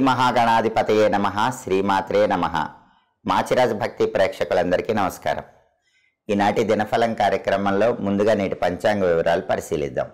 మహాగణాధిపతయే నమ శ్రీమాత్రే నమ మాచిరాజు భక్తి ప్రేక్షకులందరికీ నమస్కారం ఈనాటి దినఫలం కార్యక్రమంలో ముందుగా నేటి పంచాంగ వివరాలు పరిశీలిద్దాం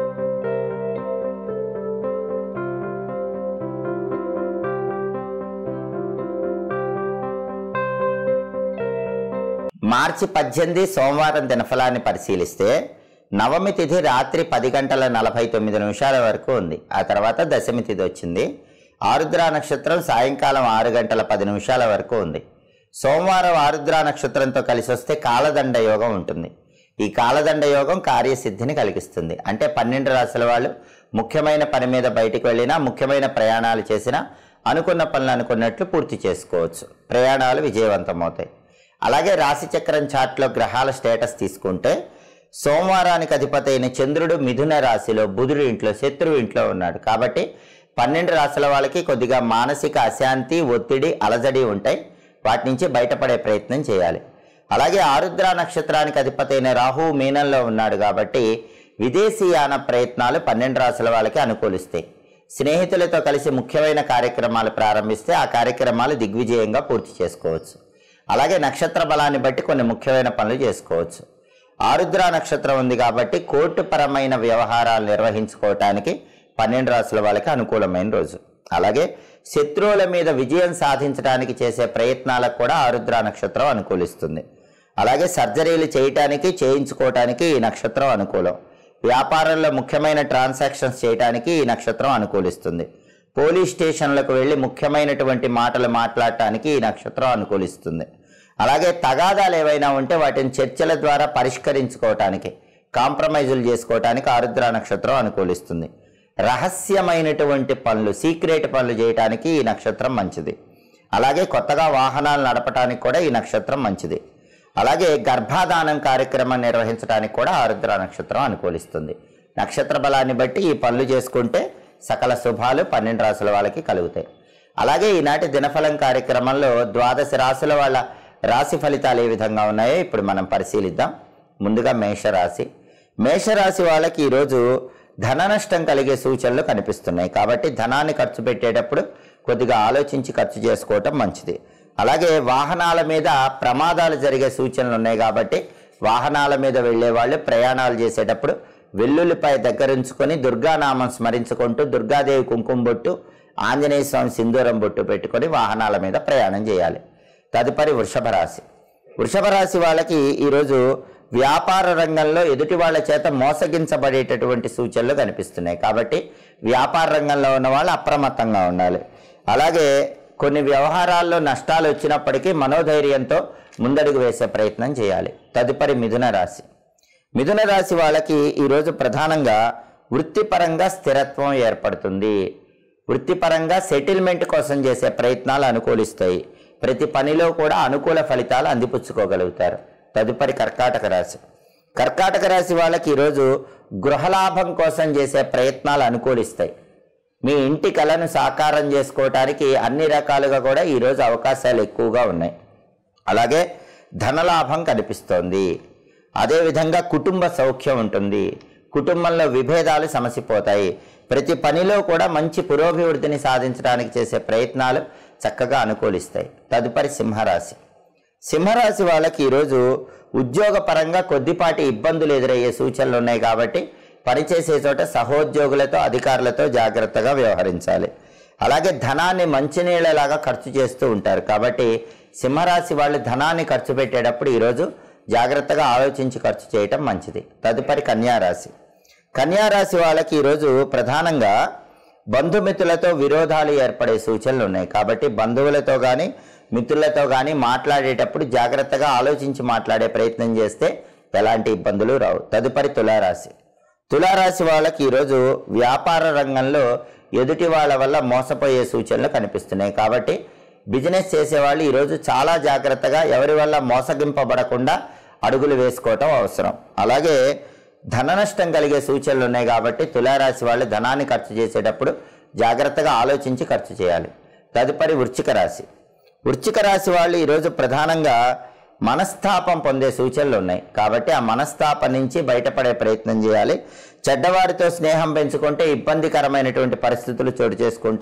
మార్చి పద్దెనిమిది సోమవారం దినఫలాన్ని పరిశీలిస్తే నవమి తిథి రాత్రి పది గంటల నలభై తొమ్మిది నిమిషాల వరకు ఉంది ఆ తర్వాత దశమి తిథి వచ్చింది ఆరుద్ర నక్షత్రం సాయంకాలం ఆరు గంటల పది నిమిషాల వరకు ఉంది సోమవారం ఆరుద్ర నక్షత్రంతో కలిసి వస్తే కాలదండ యోగం ఉంటుంది ఈ కాలదండ యోగం కార్యసిద్ధిని కలిగిస్తుంది అంటే పన్నెండు రాశుల వాళ్ళు ముఖ్యమైన పని మీద బయటికి వెళ్ళినా ముఖ్యమైన ప్రయాణాలు చేసినా అనుకున్న పనులు అనుకున్నట్లు పూర్తి చేసుకోవచ్చు ప్రయాణాలు విజయవంతమవుతాయి అలాగే రాశి చక్రం చార్ట్లో గ్రహాల స్టేటస్ తీసుకుంటే సోమవారానికి అధిపతి అయిన చంద్రుడు మిథున రాశిలో బుధుడు ఇంట్లో శత్రువు ఇంట్లో ఉన్నాడు కాబట్టి పన్నెండు రాశుల వాళ్ళకి కొద్దిగా మానసిక అశాంతి ఒత్తిడి అలజడి ఉంటాయి వాటి నుంచి బయటపడే ప్రయత్నం చేయాలి అలాగే ఆరుద్ర నక్షత్రానికి అధిపతి అయిన రాహు మీనంలో ఉన్నాడు కాబట్టి విదేశీయాన ప్రయత్నాలు పన్నెండు రాశుల వాళ్ళకి అనుకూలిస్తాయి స్నేహితులతో కలిసి ముఖ్యమైన కార్యక్రమాలు ప్రారంభిస్తే ఆ కార్యక్రమాలు దిగ్విజయంగా పూర్తి చేసుకోవచ్చు అలాగే నక్షత్ర బలాన్ని బట్టి కొన్ని ముఖ్యమైన పనులు చేసుకోవచ్చు ఆరుద్ర నక్షత్రం ఉంది కాబట్టి కోర్టుపరమైన వ్యవహారాలు నిర్వహించుకోవటానికి పన్నెండు రాసుల వాళ్ళకి అనుకూలమైన రోజు అలాగే శత్రువుల మీద విజయం సాధించడానికి చేసే ప్రయత్నాలకు కూడా ఆరుద్ర నక్షత్రం అనుకూలిస్తుంది అలాగే సర్జరీలు చేయటానికి చేయించుకోవటానికి ఈ నక్షత్రం అనుకూలం వ్యాపారంలో ముఖ్యమైన ట్రాన్సాక్షన్స్ చేయటానికి ఈ నక్షత్రం అనుకూలిస్తుంది పోలీస్ స్టేషన్లకు వెళ్ళి ముఖ్యమైనటువంటి మాటలు మాట్లాడటానికి ఈ నక్షత్రం అనుకూలిస్తుంది అలాగే తగాదాలు ఏవైనా ఉంటే వాటిని చర్చల ద్వారా పరిష్కరించుకోవటానికి కాంప్రమైజులు చేసుకోవటానికి ఆరుద్ర నక్షత్రం అనుకూలిస్తుంది రహస్యమైనటువంటి పనులు సీక్రెట్ పనులు చేయటానికి ఈ నక్షత్రం మంచిది అలాగే కొత్తగా వాహనాలు నడపటానికి కూడా ఈ నక్షత్రం మంచిది అలాగే గర్భాధానం కార్యక్రమం నిర్వహించడానికి కూడా ఆరుద్ర నక్షత్రం అనుకూలిస్తుంది నక్షత్ర బలాన్ని బట్టి ఈ పనులు చేసుకుంటే సకల శుభాలు పన్నెండు రాసుల వాళ్ళకి కలుగుతాయి అలాగే ఈనాటి దినఫలం కార్యక్రమంలో ద్వాదశ రాశుల వాళ్ళ రాశి ఫలితాలు ఏ విధంగా ఉన్నాయో ఇప్పుడు మనం పరిశీలిద్దాం ముందుగా మేషరాశి మేషరాశి వాళ్ళకి ఈరోజు ధన నష్టం కలిగే సూచనలు కనిపిస్తున్నాయి కాబట్టి ధనాన్ని ఖర్చు పెట్టేటప్పుడు కొద్దిగా ఆలోచించి ఖర్చు చేసుకోవటం మంచిది అలాగే వాహనాల మీద ప్రమాదాలు జరిగే సూచనలు ఉన్నాయి కాబట్టి వాహనాల మీద వెళ్ళే వాళ్ళు ప్రయాణాలు చేసేటప్పుడు వెల్లుల్లిపై దగ్గరుంచుకొని దుర్గానామం స్మరించుకుంటూ దుర్గాదేవి కుంకుమ బొట్టు ఆంజనేయ స్వామి సింధూరం బొట్టు పెట్టుకొని వాహనాల మీద ప్రయాణం చేయాలి తదుపరి వృషభ రాశి వృషభ రాశి వాళ్ళకి ఈరోజు వ్యాపార రంగంలో ఎదుటి వాళ్ళ చేత మోసగించబడేటటువంటి సూచనలు కనిపిస్తున్నాయి కాబట్టి వ్యాపార రంగంలో ఉన్న వాళ్ళు అప్రమత్తంగా ఉండాలి అలాగే కొన్ని వ్యవహారాల్లో నష్టాలు వచ్చినప్పటికీ మనోధైర్యంతో ముందడుగు వేసే ప్రయత్నం చేయాలి తదుపరి మిథున రాశి మిథున రాశి వాళ్ళకి ఈరోజు ప్రధానంగా వృత్తిపరంగా స్థిరత్వం ఏర్పడుతుంది వృత్తిపరంగా సెటిల్మెంట్ కోసం చేసే ప్రయత్నాలు అనుకూలిస్తాయి ప్రతి పనిలో కూడా అనుకూల ఫలితాలు అందిపుచ్చుకోగలుగుతారు తదుపరి కర్కాటక రాశి కర్కాటక రాశి వాళ్ళకి ఈరోజు గృహలాభం కోసం చేసే ప్రయత్నాలు అనుకూలిస్తాయి మీ ఇంటి కళను సాకారం చేసుకోవటానికి అన్ని రకాలుగా కూడా ఈరోజు అవకాశాలు ఎక్కువగా ఉన్నాయి అలాగే ధనలాభం కనిపిస్తోంది అదేవిధంగా కుటుంబ సౌఖ్యం ఉంటుంది కుటుంబంలో విభేదాలు సమసిపోతాయి ప్రతి పనిలో కూడా మంచి పురోభివృద్ధిని సాధించడానికి చేసే ప్రయత్నాలు చక్కగా అనుకూలిస్తాయి తదుపరి సింహరాశి సింహరాశి వాళ్ళకి ఈరోజు ఉద్యోగపరంగా కొద్దిపాటి ఇబ్బందులు ఎదురయ్యే సూచనలు ఉన్నాయి కాబట్టి పనిచేసే చోట సహోద్యోగులతో అధికారులతో జాగ్రత్తగా వ్యవహరించాలి అలాగే ధనాన్ని మంచినీళ్ళలాగా ఖర్చు చేస్తూ ఉంటారు కాబట్టి సింహరాశి వాళ్ళు ధనాన్ని ఖర్చు పెట్టేటప్పుడు ఈరోజు జాగ్రత్తగా ఆలోచించి ఖర్చు చేయటం మంచిది తదుపరి కన్యారాశి కన్యారాశి వాళ్ళకి ఈరోజు ప్రధానంగా బంధుమిత్రులతో విరోధాలు ఏర్పడే సూచనలు ఉన్నాయి కాబట్టి బంధువులతో కానీ మిత్రులతో కానీ మాట్లాడేటప్పుడు జాగ్రత్తగా ఆలోచించి మాట్లాడే ప్రయత్నం చేస్తే ఎలాంటి ఇబ్బందులు రావు తదుపరి తులారాశి తులారాశి వాళ్ళకి ఈరోజు వ్యాపార రంగంలో ఎదుటి వాళ్ళ వల్ల మోసపోయే సూచనలు కనిపిస్తున్నాయి కాబట్టి బిజినెస్ చేసేవాళ్ళు ఈరోజు చాలా జాగ్రత్తగా ఎవరి వల్ల మోసగింపబడకుండా అడుగులు వేసుకోవటం అవసరం అలాగే ధన నష్టం కలిగే సూచనలు ఉన్నాయి కాబట్టి తులారాశి వాళ్ళు ధనాన్ని ఖర్చు చేసేటప్పుడు జాగ్రత్తగా ఆలోచించి ఖర్చు చేయాలి తదుపరి వృశ్చిక రాశి వృశ్చిక రాశి వాళ్ళు ఈరోజు ప్రధానంగా మనస్తాపం పొందే సూచనలు ఉన్నాయి కాబట్టి ఆ మనస్తాపం నుంచి బయటపడే ప్రయత్నం చేయాలి చెడ్డవారితో స్నేహం పెంచుకుంటే ఇబ్బందికరమైనటువంటి పరిస్థితులు చోటు చేసుకుంటే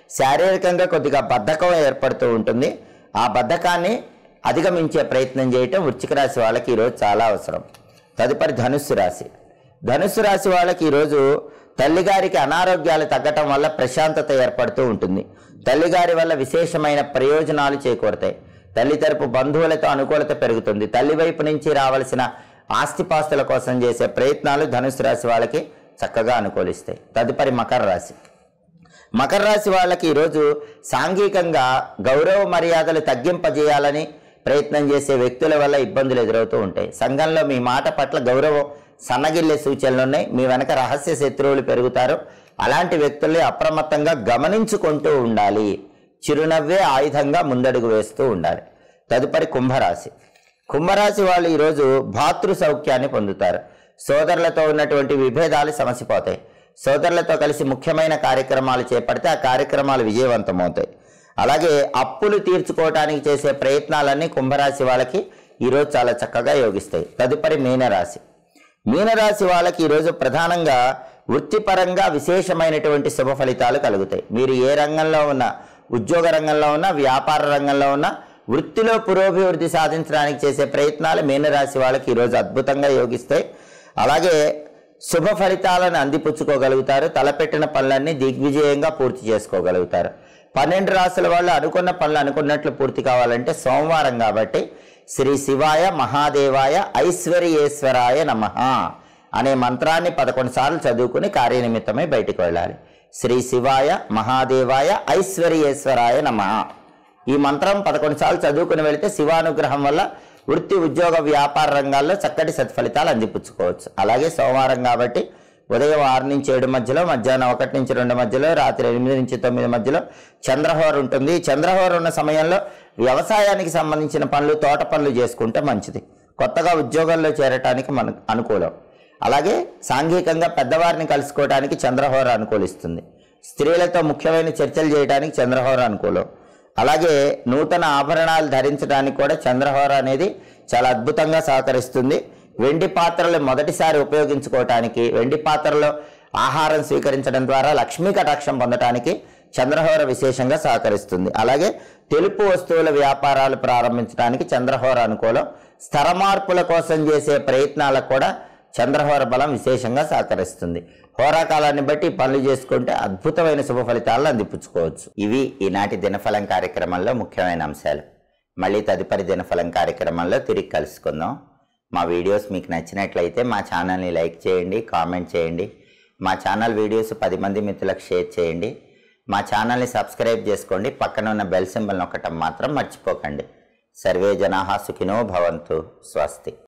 శారీరకంగా కొద్దిగా బద్ధకం ఏర్పడుతూ ఉంటుంది ఆ బద్ధకాన్ని అధిగమించే ప్రయత్నం చేయటం వృశ్చిక రాశి వాళ్ళకి ఈరోజు చాలా అవసరం తదుపరి ధనుస్సు రాశి ధనుస్సు రాశి వాళ్ళకి ఈరోజు తల్లిగారికి అనారోగ్యాలు తగ్గటం వల్ల ప్రశాంతత ఏర్పడుతూ ఉంటుంది తల్లిగారి వల్ల విశేషమైన ప్రయోజనాలు చేకూరతాయి తల్లి తరపు బంధువులతో అనుకూలత పెరుగుతుంది తల్లి వైపు నుంచి రావాల్సిన ఆస్తిపాస్తుల కోసం చేసే ప్రయత్నాలు ధనుసు రాశి వాళ్ళకి చక్కగా అనుకూలిస్తాయి తదుపరి మకర రాశి మకర రాశి వాళ్ళకి ఈరోజు సాంఘికంగా గౌరవ మర్యాదలు తగ్గింపజేయాలని ప్రయత్నం చేసే వ్యక్తుల వల్ల ఇబ్బందులు ఎదురవుతూ ఉంటాయి సంఘంలో మీ మాట పట్ల గౌరవం సన్నగిల్లే సూచనలు ఉన్నాయి మీ వెనక రహస్య శత్రువులు పెరుగుతారు అలాంటి వ్యక్తుల్ని అప్రమత్తంగా గమనించుకుంటూ ఉండాలి చిరునవ్వే ఆయుధంగా ముందడుగు వేస్తూ ఉండాలి తదుపరి కుంభరాశి కుంభరాశి వాళ్ళు ఈరోజు భాతృ సౌఖ్యాన్ని పొందుతారు సోదరులతో ఉన్నటువంటి విభేదాలు సమసిపోతాయి సోదరులతో కలిసి ముఖ్యమైన కార్యక్రమాలు చేపడితే ఆ కార్యక్రమాలు విజయవంతమవుతాయి అలాగే అప్పులు తీర్చుకోవడానికి చేసే ప్రయత్నాలన్నీ కుంభరాశి వాళ్ళకి ఈరోజు చాలా చక్కగా యోగిస్తాయి తదుపరి మీనరాశి మీనరాశి వాళ్ళకి ఈరోజు ప్రధానంగా వృత్తిపరంగా విశేషమైనటువంటి శుభ ఫలితాలు కలుగుతాయి మీరు ఏ రంగంలో ఉన్నా ఉద్యోగ రంగంలో ఉన్నా వ్యాపార రంగంలో ఉన్నా వృత్తిలో పురోభివృద్ధి సాధించడానికి చేసే ప్రయత్నాలు మీనరాశి వాళ్ళకి ఈరోజు అద్భుతంగా యోగిస్తాయి అలాగే శుభ ఫలితాలను అందిపుచ్చుకోగలుగుతారు తలపెట్టిన పనులన్నీ దిగ్విజయంగా పూర్తి చేసుకోగలుగుతారు పన్నెండు రాసుల వాళ్ళు అనుకున్న పనులు అనుకున్నట్లు పూర్తి కావాలంటే సోమవారం కాబట్టి శ్రీ శివాయ మహాదేవాయ ఐశ్వర్యేశ్వరాయ నమ అనే మంత్రాన్ని పదకొండు సార్లు చదువుకుని కార్యనిమిత్తమై బయటికి వెళ్ళాలి శ్రీ శివాయ మహాదేవాయ ఐశ్వర్యేశ్వరాయ నమ ఈ మంత్రం పదకొండు సార్లు చదువుకుని వెళితే శివానుగ్రహం వల్ల వృత్తి ఉద్యోగ వ్యాపార రంగాల్లో చక్కటి సత్ఫలితాలు అందిపుచ్చుకోవచ్చు అలాగే సోమవారం కాబట్టి ఉదయం ఆరు నుంచి ఏడు మధ్యలో మధ్యాహ్నం ఒకటి నుంచి రెండు మధ్యలో రాత్రి ఎనిమిది నుంచి తొమ్మిది మధ్యలో చంద్రహోర ఉంటుంది ఈ చంద్రహోర ఉన్న సమయంలో వ్యవసాయానికి సంబంధించిన పనులు తోట పనులు చేసుకుంటే మంచిది కొత్తగా ఉద్యోగంలో చేరటానికి మనకు అనుకూలం అలాగే సాంఘికంగా పెద్దవారిని కలుసుకోవడానికి చంద్రహోర అనుకూలిస్తుంది స్త్రీలతో ముఖ్యమైన చర్చలు చేయడానికి చంద్రహోర అనుకూలం అలాగే నూతన ఆభరణాలు ధరించడానికి కూడా చంద్రహోర అనేది చాలా అద్భుతంగా సహకరిస్తుంది వెండి పాత్రలు మొదటిసారి ఉపయోగించుకోవటానికి వెండి పాత్రలో ఆహారం స్వీకరించడం ద్వారా లక్ష్మీ కటాక్షం పొందటానికి చంద్రహోర విశేషంగా సహకరిస్తుంది అలాగే తెలుపు వస్తువుల వ్యాపారాలు ప్రారంభించడానికి చంద్రహోర అనుకూలం స్థర మార్పుల కోసం చేసే ప్రయత్నాలకు కూడా చంద్రహోర బలం విశేషంగా సహకరిస్తుంది హోరాకాలాన్ని బట్టి పనులు చేసుకుంటే అద్భుతమైన శుభ ఫలితాలను అందిపుచ్చుకోవచ్చు ఇవి ఈనాటి దినఫలం కార్యక్రమంలో ముఖ్యమైన అంశాలు మళ్ళీ తదుపరి దినఫలం కార్యక్రమంలో తిరిగి కలుసుకుందాం మా వీడియోస్ మీకు నచ్చినట్లయితే మా ఛానల్ని లైక్ చేయండి కామెంట్ చేయండి మా ఛానల్ వీడియోస్ పది మంది మిత్రులకు షేర్ చేయండి మా ఛానల్ని సబ్స్క్రైబ్ చేసుకోండి పక్కన ఉన్న బెల్ సింబల్ నొక్కటం మాత్రం మర్చిపోకండి సర్వే జనాహా సుఖినో భవంతు స్వస్తి